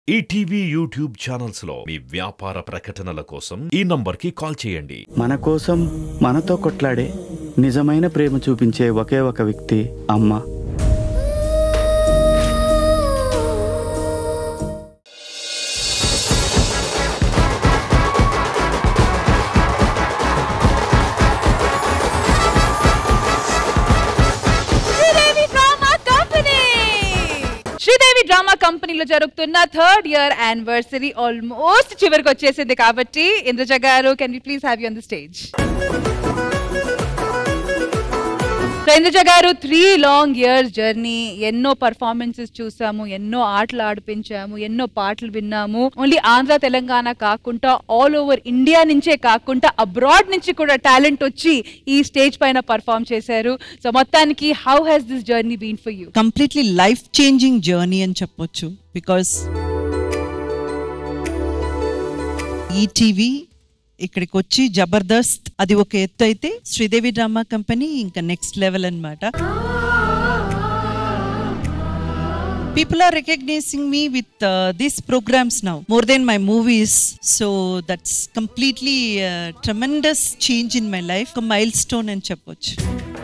ETV YouTube channels లో మీ వ్యాపార ప్రకటనల కోసం ఈ నంబర్కి కాల్ చేయండి మన కోసం మనతో కొట్లాడే నిజమైన ప్రేమ చూపించే ఒకే ఒక వ్యక్తి అమ్మ Sridevi drama company Sridevi drama కంపెనీలో జరుగుతున్న థర్డ్ ఇయర్ యానివర్సరీ ఆల్మోస్ట్ చివరికి వచ్చేసింది కాబట్టి Indraja garu can you please have you on the stage so Indraja garu three long years journey ఎన్నో పర్ఫార్మెన్సెస్ చూసాము ఎన్నో ఆటలు ఆడిపించాము ఎన్నో పాటలు విన్నాము ఓన్లీ ఆంధ్ర తెలంగాణ కాకుండా ఆల్ ఓవర్ ఇండియా నుంచే కాకుండా అబ్రాడ్ నుంచి కూడా టాలెంట్ వచ్చి ఈ స్టేజ్ పైన పర్ఫామ్ చేశారు సో మొత్తానికి how has this journey been for you completely life changing journey అని చెప్పొచ్చు బికాస్ ఈటీవీ ఇక్కడికి వచ్చి జబర్దస్త్ అది ఒక ఎత్తు అయితే శ్రీదేవి డ్రామా కంపెనీ ఇంకా నెక్స్ట్ లెవెల్ అన్నమాట people are recognizing me with these programs now more than my movies so that's completely tremendous change in my life ఒక మైల్ స్టోన్ అని చెప్పొచ్చు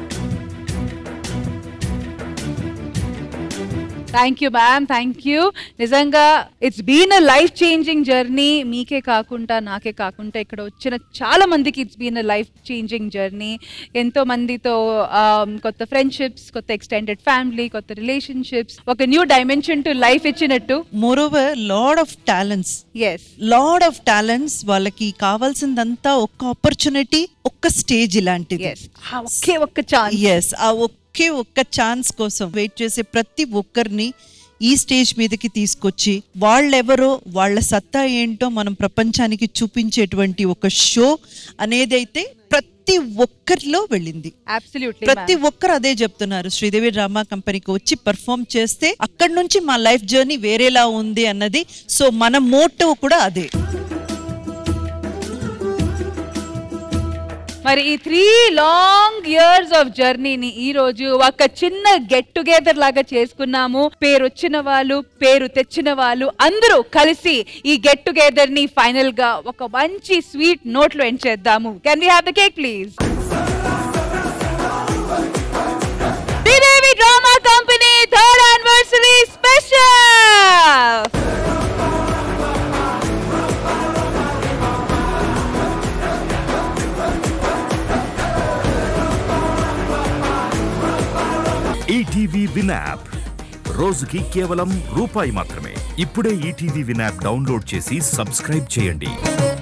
thank you ma'am thank you నిజంగా it's been a life changing journey మీకే కాకుండా నాకే కాకుండా ఇక్కడ వచ్చిన చాలా మందికి it's been a life changing journey ఎంతో మందితో um, కొత్త ఫ్రెండ్షిప్స్ కొత్త ఎక్స్టెండెడ్ ఫ్యామిలీ కొత్త రిలేషన్షిప్స్ ఒక న్యూ డైమెన్షన్ టు లైఫ్ ఇచ్చినట్టు moreover lot of talents yes lot of talents వాళ్ళకి కావాల్సిందంతా ఒక్క ఆపర్చునిటీ ఒక్క స్టేజ్ ఇలాంటిది ఎస్ ఒకే ఒక్క ఛాన్స్ ఎస్ ఆ ఒకే ఒక్క ఛాన్స్ కోసం వెయిట్ చేసే ప్రతి ఒక్కరిని ఈ స్టేజ్ మీదకి తీసుకొచ్చి వాళ్ళెవరో వాళ్ళ సత్తా ఏంటో మనం ప్రపంచానికి చూపించేటువంటి ఒక షో అనేదైతే ప్రతి ఒక్కరిలో వెళ్ళింది అబ్సల్యూట్లీ ప్రతి ఒక్కరు అదే చెప్తున్నారు శ్రీదేవి డ్రామా కంపెనీకి వచ్చి పర్ఫామ్ చేస్తే అక్కడి నుంచి మా లైఫ్ జర్నీ వేరేలా ఉంది అన్నది సో మన మోటో కూడా అదే మరి ఈ త్రీ లాంగ్ ఇయర్స్ ఆఫ్ జర్నీని ఈ రోజు ఒక చిన్న గెట్ టుగెదర్ లాగా చేసుకున్నాము పేరు వచ్చిన వాళ్ళు పేరు తెచ్చిన వాళ్ళు అందరూ కలిసి ఈ గెట్ టుగెదర్ ని ఫైనల్ గా ఒక మంచి స్వీట్ నోట్ లో ఎండ్ చేద్దాము can we have the cake please Sridevi drama company third anniversary special ETV Win app రోజుకి కేవలం రూపాయి మాత్రమే ఇప్పుడే ఈటీవీ విన్ యాప్ డౌన్లోడ్ చేసి సబ్స్క్రైబ్ చేయండి